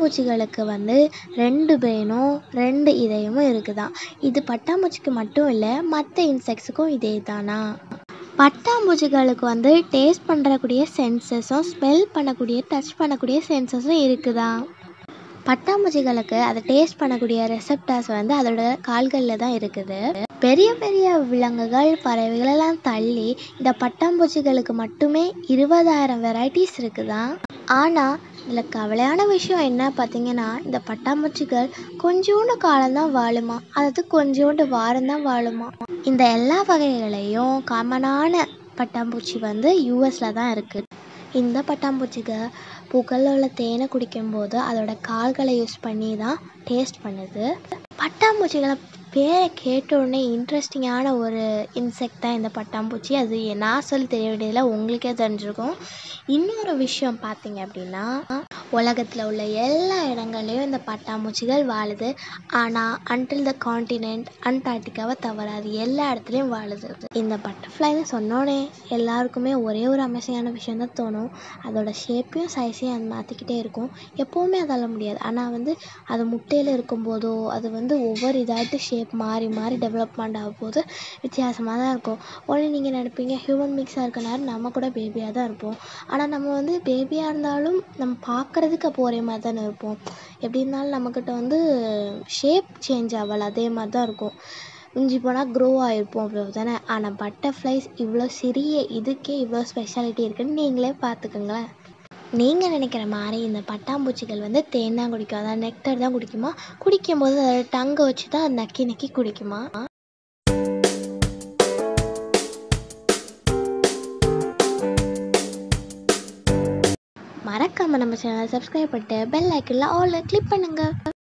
பட்டாம்பூச்சிகளுக்கு வந்து ரெண்டு பிரெயினும் ரெண்டு இதயமும் இருக்குதாம் இது பட்டாம்பூச்சிக்கு மட்டும் இல்லை மற்ற இன்செக்ட்ஸுக்கும் இதே தானா பட்டாம்பூச்சிகளுக்கு வந்து டேஸ்ட் பண்ணுறக்கூடிய சென்சஸும் ஸ்மெல் பண்ணக்கூடிய டச் பண்ணக்கூடிய சென்சஸும் இருக்குதா பட்டாம்பூச்சிகளுக்கு அதை டேஸ்ட் பண்ணக்கூடிய ரெசப்டார்ஸ் வந்து அதோட கால்களில் தான் இருக்குது பெரிய பெரிய விலங்குகள் பறவைகள் எல்லாம் தள்ளி இந்த பட்டாம்பூச்சிகளுக்கு மட்டுமே இருபதாயிரம் வெரைட்டிஸ் இருக்குதான் ஆனால் இதில் கவலையான விஷயம் என்ன பார்த்தீங்கன்னா இந்த பட்டாம்பூச்சிகள் கொஞ்சோண்டு காலம்தான் வாழுமா அதாவது கொஞ்சோண்டு வாரம் தான் வாழுமா இந்த எல்லா வகைகளையும் காமனான பட்டாம்பூச்சி வந்து யூஎஸில் தான் இருக்குது இந்த பட்டாம்பூச்சிகள் பூக்களில் உள்ள தேனை குடிக்கும்போது அதோட கால்களை யூஸ் பண்ணி தான் டேஸ்ட் பண்ணுது பட்டாம்பூச்சிகளை பேரை கேட்ட உடனே இன்ட்ரெஸ்டிங்கான ஒரு இன்செக்ட் தான் இந்த பட்டாம்பூச்சி அது நான் சொல்லி தெரிய வேண்டியதில்லை உங்களுக்கே தெரிஞ்சிருக்கும் இன்னொரு விஷயம் பார்த்தீங்க அப்படின்னா உலகத்தில் உள்ள எல்லா இடங்கள்லையும் இந்த பட்டாம்பூச்சிகள் வாழுது ஆனால் அன்டில் த காண்டினென்ட் அண்டார்டிகாவை தவிர அது எல்லா இடத்துலையும் வாழுது இந்த பட்டர்ஃப்ளைன்னு சொன்னோடனே எல்லாருக்குமே ஒரே ஒரு அமேசிங்கான விஷயம் தான் தோணும் அதோட ஷேப்பையும் சைஸையும் அது மாற்றிக்கிட்டே இருக்கும் எப்போவுமே அதால் முடியாது ஆனால் வந்து அது முட்டையில் இருக்கும்போதோ அது வந்து ஒவ்வொரு இதாட்டு ஷேப் மாறி மாறி டெவலப்மெண்ட் ஆகும்போது வித்தியாசமாக தான் இருக்கும் உடனே நீங்கள் நினைப்பீங்க ஹியூமன் மிக்ஸாக இருக்கனால நம்ம கூட பேபியாக தான் இருப்போம் ஆனால் நம்ம வந்து பேபியாக இருந்தாலும் நம்ம பார்க்குறதுக்கு அப்போ ஒரே மாதிரி தானே இருப்போம் எப்படி இருந்தாலும் நம்மக்கிட்ட வந்து ஷேப் சேஞ்ச் ஆகல அதே மாதிரி தான் இருக்கும் மிஞ்சி போனால் க்ரோ ஆகிருப்போம் அவ்வளோ தானே ஆனால் பட்டர்ஃப்ளைஸ் இவ்வளோ சிறிய இதுக்கே இவ்வளோ ஸ்பெஷாலிட்டி இருக்குன்னு நீங்களே பார்த்துக்கோங்களேன் நீங்கள் நினைக்கிற மாதிரி இந்த பட்டாம்பூச்சிகள் வந்து தேன் தான் குடிக்கும் அதாவது நெக்டர் தான் குடிக்குமா குடிக்கும்போது அதோட டங்கை வச்சு தான் அது நக்கி நக்கி குடிக்குமா மறக்காமல் நம்ம சேனலை சப்ஸ்கிரைப் பண்ணிட்டு பெல் ஐக்கனில் ஆலில் கிளிக் பண்ணுங்கள்